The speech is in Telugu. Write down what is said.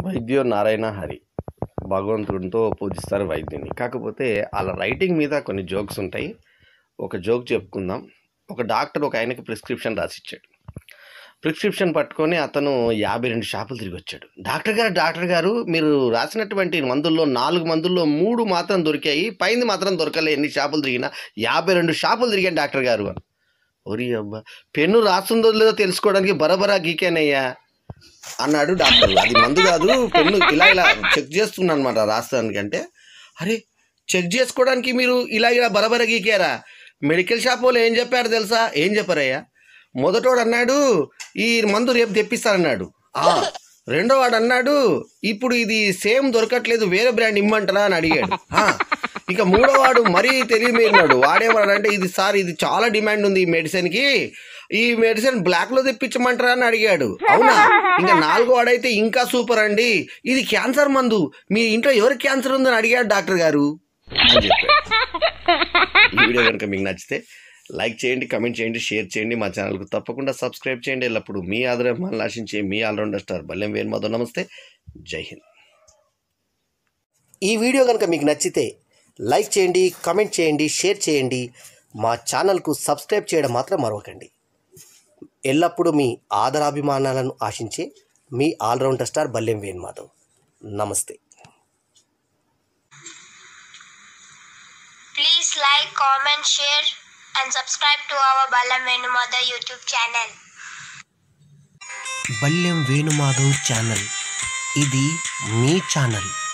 వైద్యో నారాయణ హరి భగవంతుడితో పూజిస్తారు వైద్యుని కాకపోతే వాళ్ళ రైటింగ్ మీద కొన్ని జోక్స్ ఉంటాయి ఒక జోక్ చెప్పుకుందాం ఒక డాక్టర్ ఒక ఆయనకి ప్రిస్క్రిప్షన్ రాసిచ్చాడు ప్రిస్క్రిప్షన్ పట్టుకొని అతను యాభై రెండు షాపులు తిరిగి వచ్చాడు డాక్టర్ గారు డాక్టర్ గారు మీరు రాసినటువంటి మందుల్లో నాలుగు మందుల్లో మూడు మాత్రం దొరికాయి పైంది మాత్రం దొరకలే ఎన్ని షాపులు తిరిగినా యాభై రెండు షాపులు తిరిగాను డాక్టర్ గారు అని ఒరి అబ్బా పెన్ను రాస్తుందో లేదో తెలుసుకోవడానికి బరబరా గీకేనయ్యా అన్నాడు డాక్టర్ అది మందు కాదు పెన్ను ఇలా ఇలా చెక్ చేస్తున్నా అనమాట రాస్తానికి అంటే అరే చెక్ చేసుకోవడానికి మీరు ఇలా ఇలా బరబర గీకారా మెడికల్ షాప్ వాళ్ళు ఏం చెప్పారు తెలుసా ఏం చెప్పారయ్యా మొదటోడు అన్నాడు ఈ మందు రేపు తెప్పిస్తానన్నాడు ఆ రెండో వాడు అన్నాడు ఇప్పుడు ఇది సేమ్ దొరకట్లేదు వేరే బ్రాండ్ ఇమ్మంటారా అని అడిగాడు ఆ, ఇక మూడో వాడు మరీ తెలియమేరినాడు వాడేమన్నాడంటే ఇది సార్ ఇది చాలా డిమాండ్ ఉంది ఈ మెడిసిన్కి ఈ మెడిసిన్ బ్లాక్ లో తెప్పించమంటారా అని అడిగాడు అవునా ఇంకా నాలుగో వాడైతే ఇంకా సూపర్ అండి ఇది క్యాన్సర్ మందు మీ ఇంట్లో ఎవరికి క్యాన్సర్ ఉందని అడిగాడు డాక్టర్ గారు అని చెప్పాడు ఈ వీడియో కనుక మీకు నచ్చితే లైక్ చేయండి కమెంట్ చేయండి షేర్ చేయండి మా ఛానల్కు తప్పకుండా సబ్స్క్రైబ్ చేయండి ఎల్లప్పుడు మీ ఆదరణ ఆశించే మీ ఆల్రౌండర్ స్టార్ బల్లెం వేణుమాధవ్ నమస్తే జై హింద్ ఈ వీడియో కనుక మీకు నచ్చితే లైక్ చేయండి కామెంట్ చేయండి షేర్ చేయండి మా ఛానల్కు సబ్స్క్రైబ్ చేయడం మాత్రం మరవకండి ఎల్లప్పుడూ మీ ఆదరాభిమానాలను ఆశించే మీ ఆల్రౌండర్ స్టార్ బల్లెం వేణు మాధవ్ నమస్తే Please like, comment, share, and subscribe to our Balam Venumada YouTube channel. Ballem Venumadhav channel ఇది మీ ఛానల్